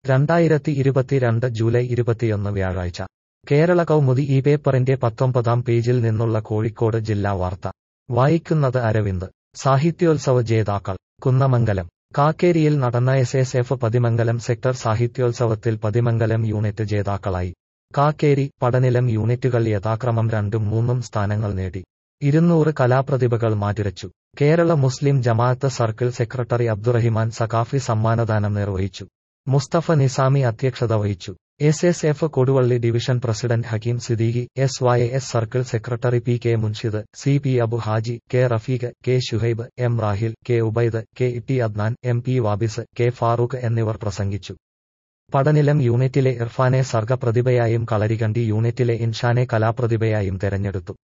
രണ്ടായിരത്തി ഇരുപത്തിരണ്ട് ജൂലൈ ഇരുപത്തിയൊന്ന് വ്യാഴാഴ്ച കേരള കൗമുദി ഈ പേപ്പറിന്റെ പത്തൊമ്പതാം പേജിൽ നിന്നുള്ള കോഴിക്കോട് ജില്ലാ വാർത്ത വായിക്കുന്നത് അരവിന്ദ് സാഹിത്യോത്സവ ജേതാക്കൾ കുന്നമംഗലം കാക്കേരിയിൽ നടന്ന S S F Pathimangalam sector സാഹിത്യോത്സവത്തിൽ പതിമംഗലം യൂണിറ്റ് ജേതാക്കളായി കാക്കേരി പടനിലം യൂണിറ്റുകൾ യഥാക്രമം രണ്ടും മൂന്നും സ്ഥാനങ്ങൾ നേടി ഇരുന്നൂറ് കലാപ്രതിഭകൾ മാറ്റുരച്ചു Kerala Muslim Jamaath circle secretary Abdurahiman Saqafi സമ്മാനദാനം നിർവഹിച്ചു മുസ്തഫ നിസാമി അധ്യക്ഷത വഹിച്ചു S S F Koduvally division president Hakeem Siddiqui S Y S circle secretary P K Munshid C P Abu Haji K Rafeeq K Shuhaib M Rahil K Ubaid K T Adnan M P Wabis K Farooq എന്നിവർ പ്രസംഗിച്ചു പടനിലം യൂണിറ്റിലെ ഇർഫാനെ സർഗപ്രതിഭയായും കളരികണ്ടി യൂണിറ്റിലെ ഇൻഷാനെ കലാപ്രതിഭയായും തെരഞ്ഞെടുത്തു